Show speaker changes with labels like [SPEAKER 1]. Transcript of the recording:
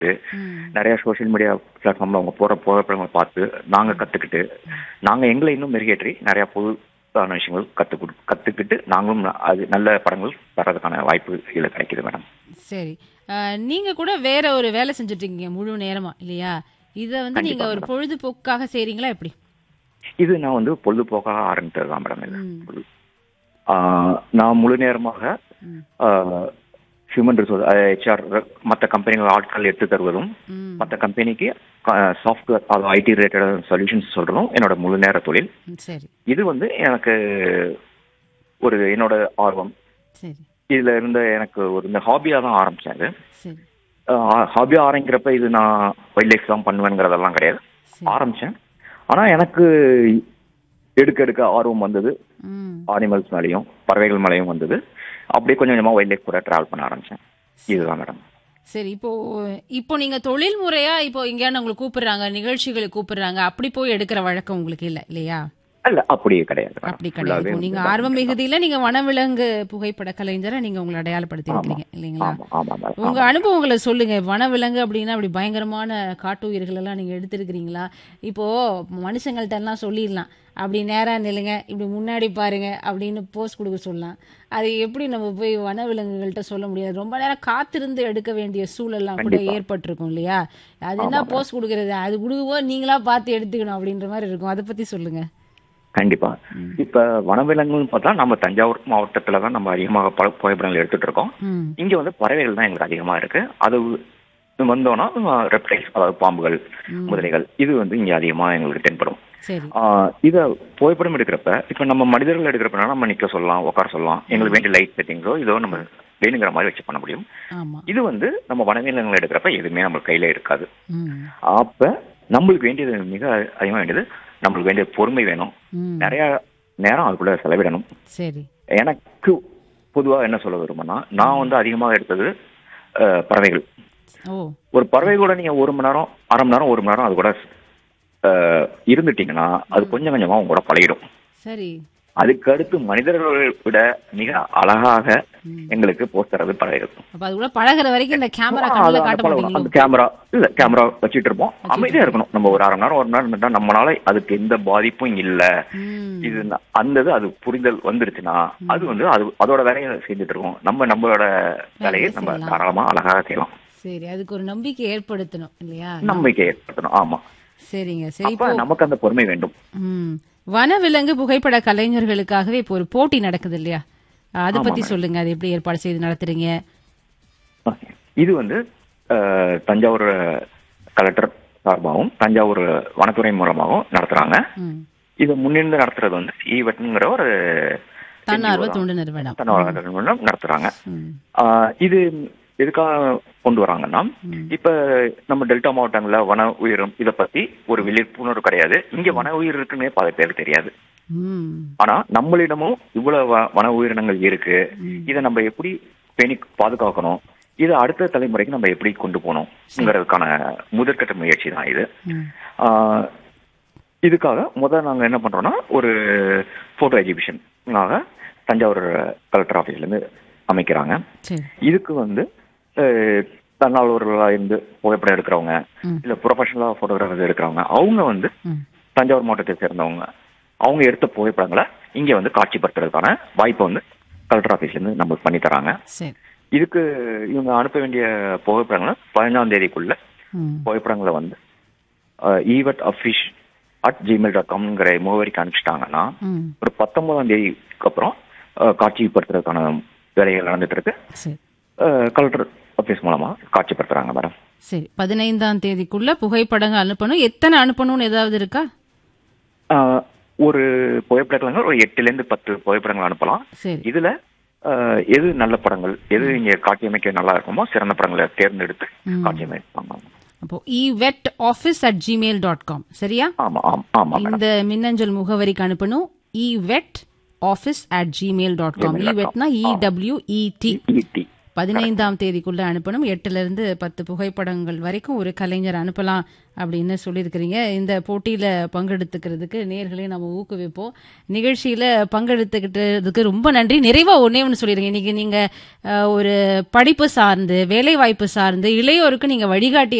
[SPEAKER 1] பார்த்து நிறைய social media பிளாட்ஃபார்ம்ல அவங்க போற புகைப்படங்களை பார்த்து நாங்க கத்துக்கிட்டு நாங்க எங்களை இன்னும் மெருகேற்றி நிறைய புதுதான விஷயங்கள் கத்து கொடு- கத்துக்கிட்டு நாங்களும் ந- அது நல்ல படங்கள் வர்றதுக்கான வாய்ப்பு இதுல கிடைக்குது மேடம்
[SPEAKER 2] சரி அஹ், நீங்க கூட வேற ஒரு வேலை செஞ்சுட்டு இருக்கீங்க முழு நேரமா இல்லையா இத வந்து நீங்க ஒரு பொழுதுபோக்காக செய்றீங்களா எப்படி
[SPEAKER 1] இது நான் வந்து பொழுதுபோக்காக ஆரம்பித்தது தான் மேடம்
[SPEAKER 2] ம்.
[SPEAKER 1] இது ஆஹ் நான் முழு நேரமாக
[SPEAKER 2] ம்.
[SPEAKER 1] ஹியூமன் ரிசோர்ஸ் ஹெச்ஆர் மற்ற கம்பெனிகள் ஆட்கள் எடுத்து தருவதும்
[SPEAKER 2] ம்,
[SPEAKER 1] மற்ற கம்பெனிக்கு சாஃப்ட்வேர் அது ஐடி ரிலேட்டட் சொல்யூஷன்ஸ் சொல்றதும் என்னோட முழு நேர தொழில்
[SPEAKER 2] ம், சரி
[SPEAKER 1] இது வந்து எனக்கு ஒரு என்னோட ஆர்வம்
[SPEAKER 2] சரி
[SPEAKER 1] இதுல இருந்த எனக்கு ஒரு இந்த ஹாபியா தான் ஆரம்பிச்சேன் இது
[SPEAKER 2] சரி
[SPEAKER 1] ஹாபியா ஆரம்பிக்கிறப்ப இது நான் வைல்ட் லைஃப் தான் பண்ணுவேங்கிறதெல்லாம் கிடையாது
[SPEAKER 2] சரி
[SPEAKER 1] ஆரம்பிச்சேன் ஆனா எனக்கு எடுக்க எடுக்க ஆர்வம் வந்தது
[SPEAKER 2] ம்
[SPEAKER 1] அனிமல்ஸ் மேலேயும் பறவைகள் மேலேயும் வந்தது அப்படியே கொஞ்சம் கொஞ்சமா வைல்ட் லைஃப் கூட டிராவல் பண்ண ஆரம்பிச்சேன் இதுதான் மேடம்
[SPEAKER 2] சரி இப்போ இப்போ நீங்க தொழில் முறையா இப்போ எங்கேயான உங்களை கூப்பிடுறாங்க நிகழ்ச்சிகளுக்கு கூப்பிடுறாங்க அப்படி போய் எடுக்கிற வழக்கம் உங்களுக்கு இல்ல இல்லையா
[SPEAKER 1] அல்ல அப்படியே கிடையாது madam.
[SPEAKER 2] அப்படி
[SPEAKER 1] Full-ஆவே
[SPEAKER 2] கிடையாது இப்போ நீங்க
[SPEAKER 1] வந்து
[SPEAKER 2] ஆர்வ மிகுதியில நீங்க வனவிலங்கு புகைப்பட கலைஞரை நீங்க உங்களை அடையாளப்படுத்தி இருக்கிறீங்க இல்லைங்களா
[SPEAKER 1] ஆமா ஆமா மேடம்
[SPEAKER 2] உங்க அனுபவங்களை சொல்லுங்க வனவிலங்கு அப்படின்னா அப்படி பயங்கரமான காட்டு உயிர்கள் எல்லாம் நீங்க எடுத்திருக்கிறீங்களா இப்போ மனுஷங்கள்ட்ட எல்லாம் சொல்லிடலாம் அப்படி நேரா நில்லுங்க இப்படி முன்னாடி பாருங்க அப்படின்னு போஸ்ட் கொடுக்க சொல்லலாம் அது எப்படி நம்ம போய் வனவிலங்குகள்கிட்ட சொல்ல முடியாது ரொம்ப நேரம் காத்திருந்து எடுக்க வேண்டிய சூழல்லாம் கூட ஏற்பட்டிருக்கும் இல்லையா அது என்ன போஸ்ட் கொடுக்கறது அது கொடுக்கும்போது நீங்களா பார்த்து எடுத்துக்கணும் அப்படின்ற மாதிரி இருக்கும் அதை பத்தி சொல்லுங்க
[SPEAKER 1] கண்டிப்பா இப்ப வனவிலங்குன்னு பார்த்தா நம்ம தஞ்சாவூர் மாவட்டத்துல தான் நம்ம அதிகமாக பல புகைப்படங்கள் எடுத்துட்டு இருக்கோம்
[SPEAKER 2] ம்
[SPEAKER 1] இங்க வந்து பறவைகள் தான் எங்களுக்கு அதிகமா இருக்கு அது வந்தோம்னா ரெப்டைல்ஸ் அதாவது பாம்புகள் முதலைகள் இது வந்து இங்க அதிகமா எங்களுக்கு தென்படும்
[SPEAKER 2] சரி
[SPEAKER 1] ஆஹ் இத புகைப்படம் எடுக்கிறப்ப இப்ப நம்ம மனிதர்கள் எடுக்கிறப்ப நம்ம நிக்க சொல்லலாம் உட்கார சொல்லலாம் எங்களுக்கு வேண்டிய லைட் செட்டிங்ஸோ இதோ நம்ம வேணுங்கிற மாதிரி வச்சு பண்ண முடியும்
[SPEAKER 2] ஆமா
[SPEAKER 1] இது வந்து நம்ம வனவிலங்குகள் எடுக்கிறப்ப எதுவுமே நம்ம கையில இருக்காது
[SPEAKER 2] ம்
[SPEAKER 1] அப்ப நம்மளுக்கு வேண்டியது மிக அதிகமா வேண்டியது நம்மளுக்கு வேண்டிய பொறுமை வேணும்
[SPEAKER 2] ம்
[SPEAKER 1] நிறைய நேரம் அதுக்குள்ள செலவிடணும்
[SPEAKER 2] சரி
[SPEAKER 1] எனக்கு பொதுவா என்ன சொல்ல விரும்புனா நான் வந்து அதிகமாக எடுத்தது அஹ், பறவைகள்
[SPEAKER 2] ஓ
[SPEAKER 1] ஒரு பறவை கூட நீங்க ஒரு மணி நேரம் அரை மணி நேரம் ஒரு மணி நேரம் அது கூட அஹ், இருந்துட்டீங்கன்னா அது கொஞ்சம் கொஞ்சமா உங்க கூட பழகிடும்
[SPEAKER 2] சரி
[SPEAKER 1] அதுக்கு அடுத்து மனிதர்களை விட மிக அழகாக எங்களுக்கு போஸ்ட் தரது பறவைகள்
[SPEAKER 2] அப்ப அது கூட பழகுற வரைக்கும் இந்த கேமரா
[SPEAKER 1] அது
[SPEAKER 2] கண்ணுல
[SPEAKER 1] அந்த
[SPEAKER 2] காட்ட
[SPEAKER 1] பழகணும்.
[SPEAKER 2] மாட்டீங்களோ
[SPEAKER 1] அந்த கேமரா இல்ல கேமரா வச்சிட்டு இருப்போம் அமைதியா இருக்கணும் நம்ம ஒரு அரை மணி நேரம் ஒரு மணி நேரம் இருந்தா நம்மளால அதுக்கு எந்த பாதிப்பும் இல்ல
[SPEAKER 2] ம்
[SPEAKER 1] இது ந- அந்த இது அது புரிதல் வந்துருச்சுன்னா அது வந்து அது அதோட வேலையை செஞ்சுட்டு இருக்கோம் நம்ம நம்மளோட வேலையை நம்ம
[SPEAKER 2] செய்யலாம்.
[SPEAKER 1] தாராளமா அழகாக செய்யலாம்
[SPEAKER 2] சரி அதுக்கு ஒரு நம்பிக்கை ஏற்படுத்தணும் இல்லையா
[SPEAKER 1] நம்பிக்கை ஏற்படுத்தணும் ஆமா
[SPEAKER 2] சரிங்க சரி
[SPEAKER 1] அப்ப நமக்கு அந்த பொறுமை வேண்டும்
[SPEAKER 2] ம் வனவிலங்கு புகைப்பட கலைஞர்களுக்காகவே இப்போ ஒரு போட்டி நடக்குது இல்லையா அதை பத்தி சொல்லுங்க அது எப்படி ஏற்பாடு செய்து நடத்துறீங்க
[SPEAKER 1] இது வந்து அஹ், தஞ்சாவூர் கலெக்டர் சார்பாகவும் தஞ்சாவூர் வனத்துறை மூலமாகவும் நடத்துறாங்க
[SPEAKER 2] ம்
[SPEAKER 1] இதை முன்னிருந்து நடத்துறது வந்து ஈவெட்ங்கிற ஒரு
[SPEAKER 2] தன்னார்வ தொண்டு நிறுவனம்
[SPEAKER 1] தன்னார்வ நிறுவனம் நடத்துறாங்க
[SPEAKER 2] ம்
[SPEAKER 1] ஆஹ் இது எதுக்காக கொண்டு வராங்கன்னா இப்ப நம்ம டெல்டா மாவட்டங்கள்ல வன உயிரும் இத பத்தி ஒரு விழிப்புணர்வு கிடையாது இங்க வன உயிர் இருக்குன்னே பல பேருக்கு தெரியாது
[SPEAKER 2] ம்
[SPEAKER 1] ஆனா நம்மளிடமும் இவ்வளவு வ- வன உயிரினங்கள் இருக்கு இதை நம்ம எப்படி பேணி பாதுகாக்கணும் இதை அடுத்த தலைமுறைக்கு நம்ம எப்படி கொண்டு போகணுங்கிறதுக்கான முதற்கட்ட முயற்சி தான் இது
[SPEAKER 2] ம்
[SPEAKER 1] ஆஹ் இதுக்காக முதல்ல நாங்க என்ன பண்றோம்னா ஒரு போட்டோ எக்ஸிபிஷனாக தஞ்சாவூர் கலெக்டர் ஆஃபீஸ்ல இருந்து அமைக்கிறாங்க
[SPEAKER 2] சரி
[SPEAKER 1] இதுக்கு வந்து அஹ், தன்னார்வலர்களா இருந்து புகைப்படம் எடுக்கிறவங்க
[SPEAKER 2] ம்.
[SPEAKER 1] இல்ல ப்ரொஃபஷனலா போட்டோகிராஃபர்ஸ் எடுக்கிறவங்க அவங்க வந்து
[SPEAKER 2] ம்
[SPEAKER 1] தஞ்சாவூர் மாவட்டத்தை சேர்ந்தவங்க அவங்க எடுத்த புகைப்படங்களை இங்க வந்து காட்சிப்படுத்துறதுக்கான வாய்ப்பை வந்து கலெக்டர் ஆஃபீஸ்ல இருந்து நம்மளுக்கு பண்ணி தராங்க
[SPEAKER 2] சரி
[SPEAKER 1] இதுக்கு இவங்க அனுப்ப வேண்டிய புகைப்படங்களை பதினஞ்சாம் தேதிக்குள்ள
[SPEAKER 2] ம்
[SPEAKER 1] புகைப்படங்களை வந்து ewet office at Gmail dot காம்ங்கிற முகவரிக்கு அனுப்பிச்சிட்டாங்கன்னா
[SPEAKER 2] ம்
[SPEAKER 1] ஒரு பத்தொன்பதாம் தேதிக்கு அப்புறம் அஹ், காட்சிப்படுத்துறதுக்கான வேலைகள் நடந்துட்டு இருக்கு
[SPEAKER 2] சரி
[SPEAKER 1] அஹ், கலெக்டர் ஆஃபீஸ் மூலமா காட்சிப்படுத்துறாங்க மேடம்
[SPEAKER 2] சரி பதினைந்தாம் தேதிக்குள்ள புகைப்படங்கள் அனுப்பணும் எத்தனை அனுப்பணும்னு ஏதாவது இருக்கா
[SPEAKER 1] அஹ், ஒரு புகைப்படங்கள் ஒரு எட்டுல இருந்து பத்து புகைப்படங்கள் அனுப்பலாம்
[SPEAKER 2] சரி
[SPEAKER 1] இதுல அஹ், எது நல்ல படங்கள் எது இங்க காட்சியமைக்க நல்லா இருக்குமோ சிறந்த படங்களை தேர்ந்தெடுத்து காட்சியமைப்பாங்க
[SPEAKER 2] அப்போ E wet office at Gmail dot com சரியா
[SPEAKER 1] ஆமா ஆமா ஆமா மேடம்
[SPEAKER 2] இந்த மின்னஞ்சல் முகவரிக்கு அனுப்பணும் E wet office at Gmail dot com E வெட்னா இ டபிள்யூ இ டி
[SPEAKER 1] ஈட்டி
[SPEAKER 2] பதினைந்தாம் தேதிக்குள்ள அனுப்பணும் எட்டுல இருந்து பத்து புகைப்படங்கள் வரைக்கும் ஒரு கலைஞர் அனுப்பலாம் அப்படின்னு சொல்லியிருக்கிறீங்க இந்த போட்டியில பங்கெடுத்துக்கிறதுக்கு நேர்களே நம்ம ஊக்குவிப்போம் நிகழ்ச்சியில பங்கெடுத்துக்கிட்டதுக்கு ரொம்ப நன்றி நிறைவா ஒன்னே ஒன்று சொல்லிடுங்க இன்னைக்கு நீங்க அஹ், ஒரு படிப்பு சார்ந்து வேலை வாய்ப்பு சார்ந்து இளையோருக்கு நீங்க வழிகாட்டி